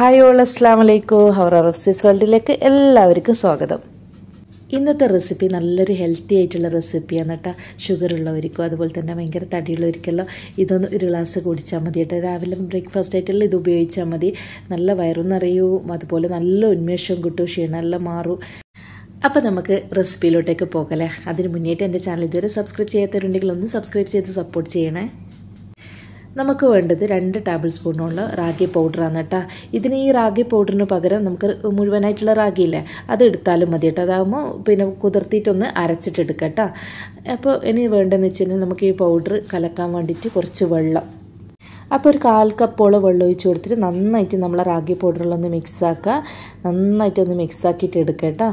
hi all അസ്ലാം വലൈക്കും hour റഫ്സീസ് വേൾഡിലേക്ക് എല്ലാവർക്കും സ്വാഗതം ഇന്നത്തെ റെസിപ്പി നല്ലൊരു ഹെൽത്തി ആയിട്ടുള്ള റെസിപ്പിയാണ് കേട്ടോ ഷുഗർ ഉള്ളവർക്കും അതുപോലെ തന്നെ ഭയങ്കര തടിയുള്ളവർക്കെല്ലാം ഇതൊന്ന് ഒരു ഗ്ലാസ് കുടിച്ചാൽ മതി കേട്ടോ രാവിലെ ബ്രേക്ക്ഫാസ്റ്റ് ആയിട്ടുള്ള ഇത് ഉപയോഗിച്ചാൽ മതി നല്ല വയറും നിറയും അതുപോലെ നല്ല ഉന്മേഷവും കിട്ടും ക്ഷീണമെല്ലാം മാറും അപ്പോൾ നമുക്ക് റെസിപ്പിയിലോട്ടേക്ക് പോകലേ അതിന് മുന്നേറ്റ് എൻ്റെ ചാനൽ ഇതുവരെ സബ്സ്ക്രൈബ് ചെയ്യാത്തവരുണ്ടെങ്കിൽ ഒന്ന് സബ്സ്ക്രൈബ് ചെയ്ത് സപ്പോർട്ട് ചെയ്യണേ നമുക്ക് വേണ്ടത് രണ്ട് ടേബിൾ സ്പൂണുള്ള റാഗി പൗഡറാണ് കേട്ടോ ഇതിന് ഈ റാഗി പൗഡറിന് പകരം നമുക്ക് മുഴുവനായിട്ടുള്ള റാഗി ഇല്ലേ അത് എടുത്താലും മതി കേട്ടോ അതാകുമ്പോൾ പിന്നെ കുതിർത്തിയിട്ടൊന്ന് അരച്ചിട്ടെടുക്കാം കേട്ടോ അപ്പോൾ ഇനി വേണ്ടതെന്ന് വെച്ച് കഴിഞ്ഞാൽ നമുക്ക് ഈ പൗഡർ കലക്കാൻ വേണ്ടിയിട്ട് കുറച്ച് വെള്ളം അപ്പോൾ ഒരു കാൽ കപ്പോളം വെള്ളം ഒഴിച്ച് കൊടുത്തിട്ട് നന്നായിട്ട് നമ്മൾ റാഗി പൗഡറിലൊന്ന് മിക്സ് ആക്കുക നന്നായിട്ടൊന്ന് മിക്സ് ആക്കിയിട്ട് എടുക്കുക കേട്ടോ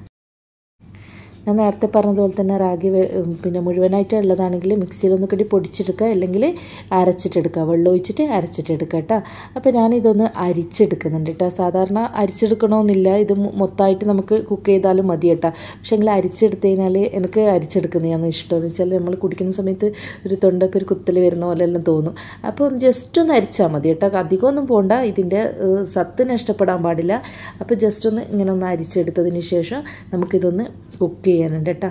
ഞാൻ നേരത്തെ പറഞ്ഞതുപോലെ തന്നെ റാഗി പിന്നെ മുഴുവനായിട്ട് ഉള്ളതാണെങ്കിൽ മിക്സിയിലൊന്ന് കടി പൊടിച്ചെടുക്കുക അല്ലെങ്കിൽ അരച്ചിട്ടെടുക്കുക വെള്ളം ഒഴിച്ചിട്ട് അരച്ചിട്ടെടുക്കുക കേട്ടോ അപ്പോൾ ഞാനിതൊന്ന് അരിച്ചെടുക്കുന്നുണ്ട് കേട്ടോ സാധാരണ അരിച്ചെടുക്കണമെന്നില്ല ഇത് മൊത്തമായിട്ട് നമുക്ക് കുക്ക് ചെയ്താലും മതി കേട്ടോ പക്ഷേ എങ്കിൽ അരിച്ചെടുത്ത് കഴിഞ്ഞാൽ എനിക്ക് അരിച്ചെടുക്കുന്നതാണ് ഇഷ്ടം എന്ന് വെച്ചാൽ നമ്മൾ കുടിക്കുന്ന സമയത്ത് ഒരു തൊണ്ടൊക്കെ ഒരു കുത്തൽ വരുന്ന പോലെ എല്ലാം തോന്നും അപ്പോൾ ജസ്റ്റ് ഒന്ന് അരിച്ചാൽ മതി കേട്ടോ അധികമൊന്നും പോകണ്ട ഇതിൻ്റെ സത്ത് നഷ്ടപ്പെടാൻ പാടില്ല അപ്പോൾ ജസ്റ്റ് ഒന്ന് ഇങ്ങനെ ഒന്ന് അരിച്ചെടുത്തതിന് ശേഷം നമുക്കിതൊന്ന് കുക്ക് ചെയ്യാനുണ്ട് കേട്ടോ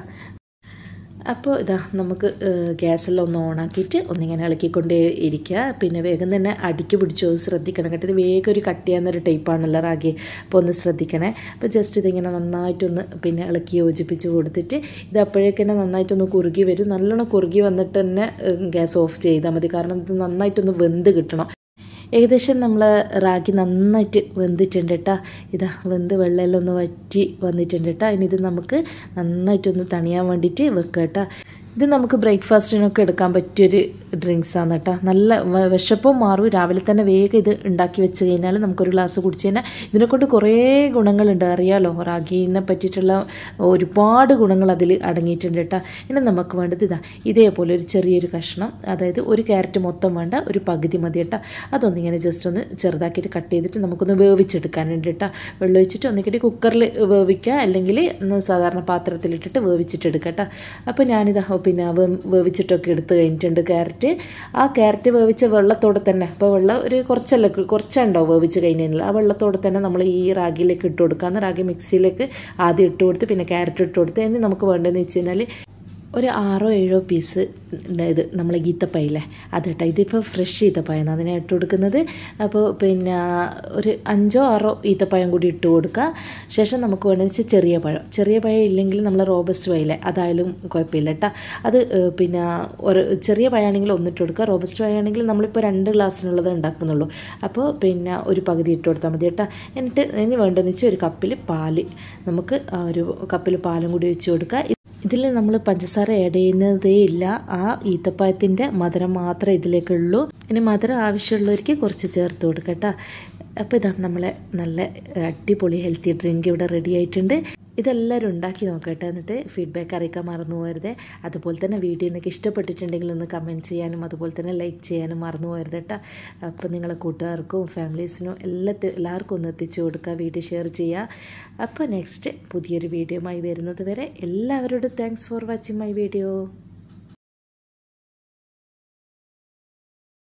അപ്പോൾ ഇതാ നമുക്ക് ഗ്യാസെല്ലാം ഒന്ന് ഓണാക്കിയിട്ട് ഒന്നിങ്ങനെ ഇളക്കിക്കൊണ്ടേ ഇരിക്കുക പിന്നെ വേഗം തന്നെ അടിക്ക് പിടിച്ചോ ശ്രദ്ധിക്കണം കേട്ടോ ഇത് വേഗം ഒരു കട്ട് ചെയ്യാവുന്നൊരു ടൈപ്പാണല്ലോ റാഗി അപ്പോൾ ഒന്ന് ശ്രദ്ധിക്കണേ അപ്പോൾ ജസ്റ്റ് ഇതിങ്ങനെ നന്നായിട്ടൊന്ന് പിന്നെ ഇളക്കി യോജിപ്പിച്ച് കൊടുത്തിട്ട് ഇത് അപ്പോഴേക്കന്നെ നന്നായിട്ടൊന്ന് കുറുകി വരും നല്ലോണം കുറുകി വന്നിട്ട് തന്നെ ഗ്യാസ് ഓഫ് ചെയ്താൽ മതി കാരണം ഇത് നന്നായിട്ടൊന്ന് വെന്ത് കിട്ടണം ഏകദേശം നമ്മൾ റാഗി നന്നായിട്ട് വെന്തിട്ടുണ്ട് കേട്ടോ ഇതാ വെന്ത് വെള്ളമെല്ലാം ഒന്ന് വറ്റി വന്നിട്ടുണ്ട് കേട്ടോ ഇനി ഇത് നമുക്ക് നന്നായിട്ടൊന്ന് തണിയാൻ വേണ്ടിയിട്ട് വെക്കുക കേട്ടോ ഇത് നമുക്ക് ബ്രേക്ക്ഫാസ്റ്റിനൊക്കെ എടുക്കാൻ പറ്റിയൊരു ഡ്രിങ്ക്സാണ് കേട്ടോ നല്ല വിശപ്പും മാറും രാവിലെ തന്നെ വേഗം ഇത് ഉണ്ടാക്കി വെച്ച് കഴിഞ്ഞാൽ നമുക്കൊരു ഗ്ലാസ് കുടിച്ച് കഴിഞ്ഞാൽ ഇതിനെക്കൊണ്ട് കുറേ ഗുണങ്ങളുണ്ട് അറിയാലോ റാഗീനെ പറ്റിയിട്ടുള്ള ഒരുപാട് ഗുണങ്ങൾ അതിൽ അടങ്ങിയിട്ടുണ്ട് കേട്ടോ ഇനി നമുക്ക് വേണ്ടത് ഇതാ ഇതേപോലെ ഒരു ചെറിയൊരു കഷ്ണം അതായത് ഒരു ക്യാരറ്റ് മൊത്തം വേണ്ട ഒരു പകുതി മതി കേട്ടോ അതൊന്നിങ്ങനെ ജസ്റ്റ് ഒന്ന് ചെറുതാക്കിയിട്ട് കട്ട് ചെയ്തിട്ട് നമുക്കൊന്ന് വേവിച്ചെടുക്കാനുണ്ട് കേട്ടോ വെള്ളം ഒഴിച്ചിട്ട് ഒന്നിക്കിട്ട് കുക്കറിൽ വേവിക്കുക അല്ലെങ്കിൽ സാധാരണ പാത്രത്തിലിട്ടിട്ട് വേവിച്ചിട്ടെടുക്കുക കേട്ടോ അപ്പോൾ ഞാനിതാ പിന്നെ വേവിച്ചിട്ടൊക്കെ എടുത്ത് കഴിഞ്ഞിട്ടുണ്ട് ക്യാരറ്റ് ആ ക്യാരറ്റ് വേവിച്ച വെള്ളത്തോടെ തന്നെ അപ്പോൾ വെള്ളം ഒരു കുറച്ചല്ല കുറച്ചുണ്ടാവും വേവിച്ച് കഴിഞ്ഞാൽ ആ വെള്ളത്തോടെ തന്നെ നമ്മൾ ഈ റാഗിയിലേക്ക് ഇട്ട് കൊടുക്കാമെന്ന് റാഗി മിക്സിയിലേക്ക് ആദ്യം ഇട്ട് കൊടുത്ത് പിന്നെ ക്യാരറ്റ് ഇട്ട് കൊടുത്ത് ഇനി നമുക്ക് വേണ്ടതെന്ന് വെച്ച് കഴിഞ്ഞാൽ ഒരു ആറോ ഏഴോ പീസ് ഇത് നമ്മൾ ഈത്തപ്പയില്ലേ അത് കേട്ടോ ഇതിപ്പോൾ ഫ്രഷ് ഈത്തപ്പയാണ് അതിനെ ഇട്ട് കൊടുക്കുന്നത് അപ്പോൾ പിന്നെ ഒരു അഞ്ചോ ആറോ ഈത്തപ്പഴം കൂടി ഇട്ട് കൊടുക്കുക ശേഷം നമുക്ക് വേണ്ടതെന്ന് വെച്ചാൽ ചെറിയ പഴം ചെറിയ പഴം ഇല്ലെങ്കിൽ നമ്മൾ റോബസ്റ്റ് പഴയില്ലേ അതായാലും കുഴപ്പമില്ല കേട്ടോ അത് പിന്നെ ഒരു ചെറിയ പഴമാണെങ്കിൽ ഒന്നിട്ട് കൊടുക്കുക റോബസ്റ്റ് പഴമാണെങ്കിൽ നമ്മളിപ്പോൾ രണ്ട് ഗ്ലാസ്സിനുള്ളത് ഉണ്ടാക്കുന്നുള്ളൂ അപ്പോൾ പിന്നെ ഒരു പകുതി ഇട്ട് കൊടുത്താൽ മതി കേട്ടോ എന്നിട്ട് ഇനി വേണ്ടതെന്ന് വെച്ചാൽ ഒരു കപ്പിൽ പാല് നമുക്ക് ഒരു കപ്പിൽ പാലും കൂടി ഒഴിച്ച് കൊടുക്കുക ഇതിൽ നമ്മൾ പഞ്ചസാര ആഡ് ചെയ്യുന്നതേ ഇല്ല ആ ഈത്തപ്പഴത്തിൻ്റെ മധുരം മാത്രമേ ഇതിലേക്കുള്ളൂ ഇനി മധുരം ആവശ്യമുള്ളവർക്ക് കുറച്ച് ചേർത്ത് കൊടുക്കട്ടോ അപ്പോൾ ഇതാ നമ്മളെ നല്ല അടിപൊളി ഹെൽത്തി ഡ്രിങ്ക് ഇവിടെ റെഡി ആയിട്ടുണ്ട് ഇതെല്ലാവരും ഉണ്ടാക്കി നോക്കട്ടെ എന്നിട്ട് ഫീഡ്ബാക്ക് അറിയിക്കാൻ മറന്നു പോകരുത് അതുപോലെ തന്നെ വീഡിയോ നിങ്ങൾക്ക് ഇഷ്ടപ്പെട്ടിട്ടുണ്ടെങ്കിൽ ഒന്ന് കമൻറ്റ് ചെയ്യാനും അതുപോലെ തന്നെ ലൈക്ക് ചെയ്യാനും മറന്നു പോകരുത് കേട്ടോ അപ്പോൾ നിങ്ങളെ കൂട്ടുകാർക്കും ഫാമിലീസിനും എല്ലാത്തി എല്ലാവർക്കും ഒന്ന് എത്തിച്ചു കൊടുക്കുക വീഡിയോ ഷെയർ ചെയ്യുക അപ്പോൾ നെക്സ്റ്റ് പുതിയൊരു വീഡിയോയുമായി വരുന്നത് വരെ എല്ലാവരോടും thanks for watching my video